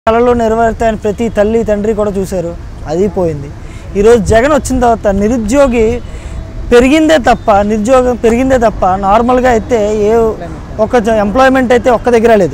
కళలో నెరవేరుతాయని ప్రతి తల్లి తండ్రి కూడా చూశారు అది పోయింది ఈరోజు జగన్ వచ్చిన తర్వాత నిరుద్యోగి పెరిగిందే తప్ప నిరుద్యోగం పెరిగిందే తప్ప నార్మల్గా అయితే ఏ ఒక ఎంప్లాయ్మెంట్ అయితే ఒక్క దగ్గర లేదు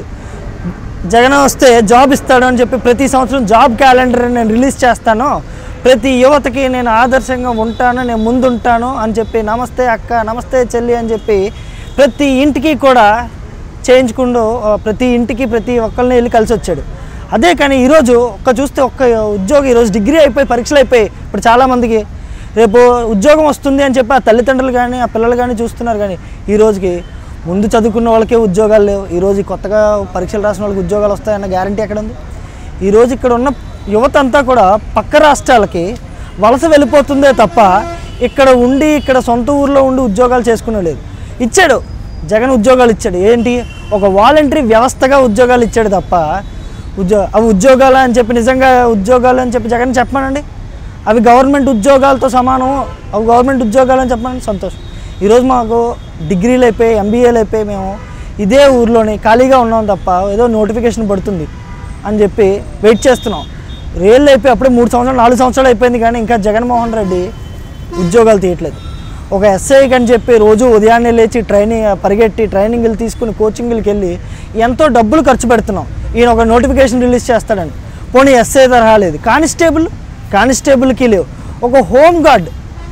జగన్ వస్తే జాబ్ ఇస్తాడు అని చెప్పి ప్రతి సంవత్సరం జాబ్ క్యాలెండర్ నేను రిలీజ్ చేస్తాను ప్రతి యువతకి నేను ఆదర్శంగా ఉంటాను నేను ముందుంటాను అని చెప్పి నమస్తే అక్క నమస్తే చెల్లి అని చెప్పి ప్రతి ఇంటికి కూడా చేయించుకుంటూ ఆ, ప్రతి ఇంటికి ప్రతి ఒక్కరిని వెళ్ళి కలిసి వచ్చాడు అదే కానీ ఈరోజు ఒక్క చూస్తే ఒక్క ఉద్యోగి ఈరోజు డిగ్రీ అయిపోయి పరీక్షలు అయిపోయి ఇప్పుడు చాలామందికి రేపు ఉద్యోగం వస్తుంది అని చెప్పి ఆ తల్లిదండ్రులు కానీ ఆ పిల్లలు కానీ చూస్తున్నారు కానీ ఈ రోజుకి ముందు చదువుకున్న వాళ్ళకే ఉద్యోగాలు లేవు ఈరోజు కొత్తగా పరీక్షలు రాసిన వాళ్ళకి ఉద్యోగాలు వస్తాయన్న గ్యారంటీ ఎక్కడ ఉంది ఈరోజు ఇక్కడ ఉన్న యువత అంతా కూడా పక్క రాష్ట్రాలకి వలస వెళ్ళిపోతుందే తప్ప ఇక్కడ ఉండి ఇక్కడ సొంత ఊర్లో ఉండి ఉద్యోగాలు చేసుకునే లేదు ఇచ్చాడు జగన్ ఉద్యోగాలు ఇచ్చాడు ఏంటి ఒక వాలంటరీ వ్యవస్థగా ఉద్యోగాలు ఇచ్చాడు తప్ప ఉద్యో అవి ఉద్యోగాలు అని చెప్పి నిజంగా ఉద్యోగాలు అని చెప్పి జగన్ చెప్పమానండి అవి గవర్నమెంట్ ఉద్యోగాలతో సమానం అవి గవర్నమెంట్ ఉద్యోగాలు అని చెప్పమని సంతోషం ఈరోజు మాకు డిగ్రీలు అయిపోయి ఎంబీఏలు అయిపోయి మేము ఇదే ఊర్లోని ఖాళీగా ఉన్నాం తప్ప ఏదో నోటిఫికేషన్ పడుతుంది అని చెప్పి వెయిట్ చేస్తున్నాం రేళ్ళు అయిపోయి అప్పుడే మూడు సంవత్సరాలు నాలుగు సంవత్సరాలు అయిపోయింది కానీ ఇంకా జగన్మోహన్ రెడ్డి ఉద్యోగాలు తీయట్లేదు ఒక ఎస్ఐకి అని చెప్పి రోజు ఉదయాన్నే లేచి ట్రైనింగ్ పరిగెట్టి ట్రైనింగ్లు తీసుకుని కోచింగ్లకి వెళ్ళి ఎంతో డబ్బులు ఖర్చు పెడుతున్నాం ఈయన ఒక నోటిఫికేషన్ రిలీజ్ చేస్తాడండి పోనీ ఎస్ఐ తరహా లేదు కానిస్టేబుల్ కానిస్టేబుల్కి లేవు ఒక హోమ్ గార్డ్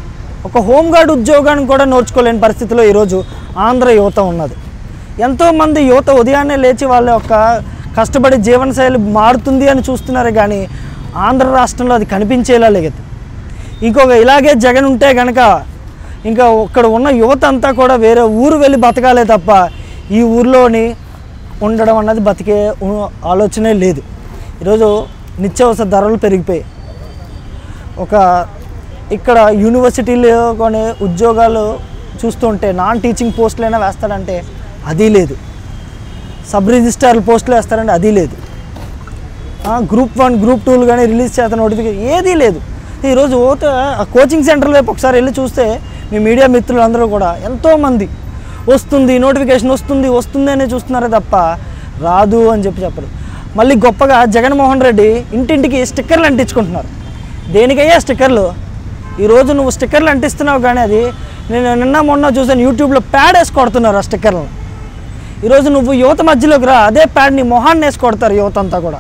ఒక హోమ్ గార్డ్ ఉద్యోగాన్ని కూడా నోచుకోలేని పరిస్థితిలో ఈరోజు ఆంధ్ర యువత ఉన్నది ఎంతోమంది యువత ఉదయాన్నే లేచి వాళ్ళ యొక్క కష్టపడి జీవనశైలి మారుతుంది అని చూస్తున్నారు కానీ ఆంధ్ర రాష్ట్రంలో అది కనిపించేలా లేదు ఇంకొక ఇలాగే జగన్ ఉంటే కనుక ఇంకా ఇక్కడ ఉన్న యువత అంతా కూడా వేరే ఊరు వెళ్ళి బతకాలే తప్ప ఈ ఊర్లోని ఉండడం అన్నది బతికే ఉ- ఆలోచనే లేదు ఈరోజు నిత్యావసర ధరలు పెరిగిపోయాయి ఒక ఇక్కడ యూనివర్సిటీలో కొన్ని ఉద్యోగాలు చూస్తుంటే నాన్ టీచింగ్ పోస్టులైనా వేస్తాడంటే అది లేదు సబ్ రిజిస్ట్రార్ పోస్టులు వేస్తారంటే అది లేదు ఆ, గ్రూప్ వన్ గ్రూప్ టూలు కానీ రిలీజ్ చేత నోటిఫికేషన్ ఏదీ లేదు ఈరోజు ఓట ఆ కోచింగ్ సెంటర్ వైపు ఒకసారి వెళ్ళి చూస్తే మీ మీడియా మిత్రులందరూ కూడా ఎంతోమంది వస్తుంది నోటిఫికేషన్ వస్తుంది వస్తుంది అనే చూస్తున్నారే తప్ప రాదు అని చెప్పి చెప్పరు మళ్ళీ గొప్పగా జగన్మోహన్ రెడ్డి ఇంటింటికి స్టిక్కర్లు అంటించుకుంటున్నారు దేనికయ్యా స్టిక్కర్లు ఈరోజు నువ్వు స్టిక్కర్లు అంటిస్తున్నావు కానీ అది నేను నిన్న మొన్న చూసాను యూట్యూబ్లో ప్యాడ్ వేసి కొడుతున్నారు ఆ స్టిక్కర్లను ఈరోజు నువ్వు యువత మధ్యలోకి రా అదే ప్యాడ్ని మొహాన్ని వేసి కొడతారు యువత అంతా కూడా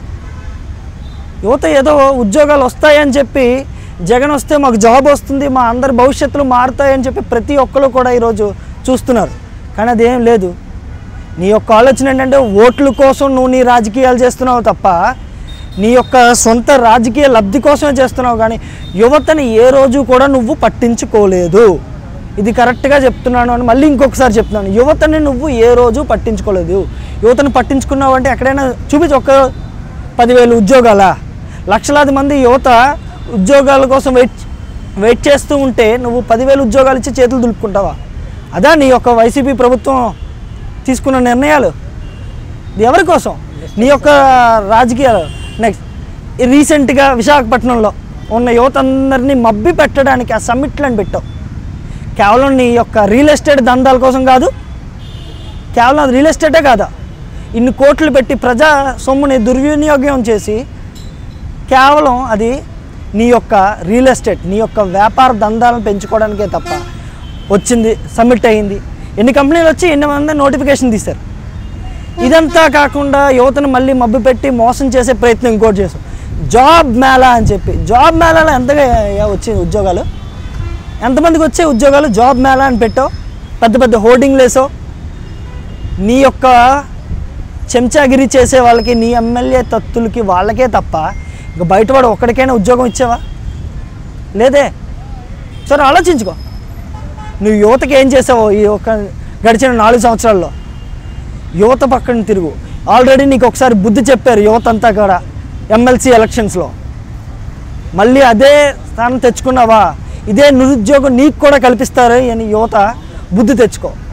యువత ఏదో ఉద్యోగాలు వస్తాయని చెప్పి జగన్ వస్తే మాకు జాబ్ వస్తుంది మా అందరి భవిష్యత్తులు మారుతాయని చెప్పి ప్రతి ఒక్కరు కూడా ఈరోజు చూస్తున్నారు కానీ అదేం లేదు నీ యొక్క ఆలోచన ఏంటంటే ఓట్ల కోసం నువ్వు నీ రాజకీయాలు చేస్తున్నావు తప్ప నీ యొక్క సొంత రాజకీయ లబ్ధి కోసమే చేస్తున్నావు కానీ యువతని ఏ రోజు కూడా నువ్వు పట్టించుకోలేదు ఇది కరెక్ట్గా చెప్తున్నాను అని మళ్ళీ ఇంకొకసారి చెప్తున్నాను యువతని నువ్వు ఏ రోజు పట్టించుకోలేదు యువతని పట్టించుకున్నావు అంటే ఎక్కడైనా చూపించి ఒక్క పదివేలు ఉద్యోగాలా లక్షలాది మంది యువత ఉద్యోగాల కోసం వెయిట్ వెయిట్ చేస్తూ ఉంటే నువ్వు పదివేలు ఉద్యోగాలు ఇచ్చి చేతులు దులుపుకుంటావా అదా నీ యొక్క వైసీపీ ప్రభుత్వం తీసుకున్న నిర్ణయాలు ఇది ఎవరి కోసం నీ యొక్క రాజకీయాలు నెక్స్ట్ రీసెంట్గా విశాఖపట్నంలో ఉన్న యువత అందరినీ మబ్బి పెట్టడానికి ఆ సమ్మిట్లను పెట్టావు కేవలం నీ యొక్క రియల్ ఎస్టేట్ దందాల కోసం కాదు కేవలం అది రియల్ ఎస్టేటే కాదా ఇన్ని కోట్లు పెట్టి ప్రజా సొమ్ముని దుర్వినియోగం చేసి కేవలం అది నీ యొక్క రియల్ ఎస్టేట్ నీ యొక్క వ్యాపార దందాలను పెంచుకోవడానికే తప్ప వచ్చింది సబ్మిట్ అయ్యింది ఎన్ని కంపెనీలు వచ్చి ఎన్ని మంది నోటిఫికేషన్ తీశారు ఇదంతా కాకుండా యువతను మళ్ళీ మబ్బు పెట్టి మోసం చేసే ప్రయత్నం ఇంకోటి చేసాం జాబ్ మేళా అని చెప్పి జాబ్ మేళాలో ఎంతగా వచ్చింది ఉద్యోగాలు ఎంతమందికి వచ్చే ఉద్యోగాలు జాబ్ మేళా అని పెట్టావు పెద్ద పెద్ద హోర్డింగ్లు వేసావు నీ యొక్క చెంచాగిరి చేసే వాళ్ళకి నీ ఎమ్మెల్యే తత్తులకి వాళ్ళకే తప్ప ఇక బయటవాడు ఒక్కడికైనా ఉద్యోగం ఇచ్చావా లేదే సరే ఆలోచించుకో నువ్వు యువతకి ఏం చేసావో ఈ ఒక గడిచిన నాలుగు సంవత్సరాల్లో యువత పక్కన తిరుగు ఆల్రెడీ నీకు ఒకసారి బుద్ధి చెప్పారు యువత అంతా కూడా ఎమ్మెల్సీ ఎలక్షన్స్లో మళ్ళీ అదే స్థానం తెచ్చుకున్నావా ఇదే నిరుద్యోగం నీకు కూడా కల్పిస్తారు అని యువత బుద్ధి తెచ్చుకో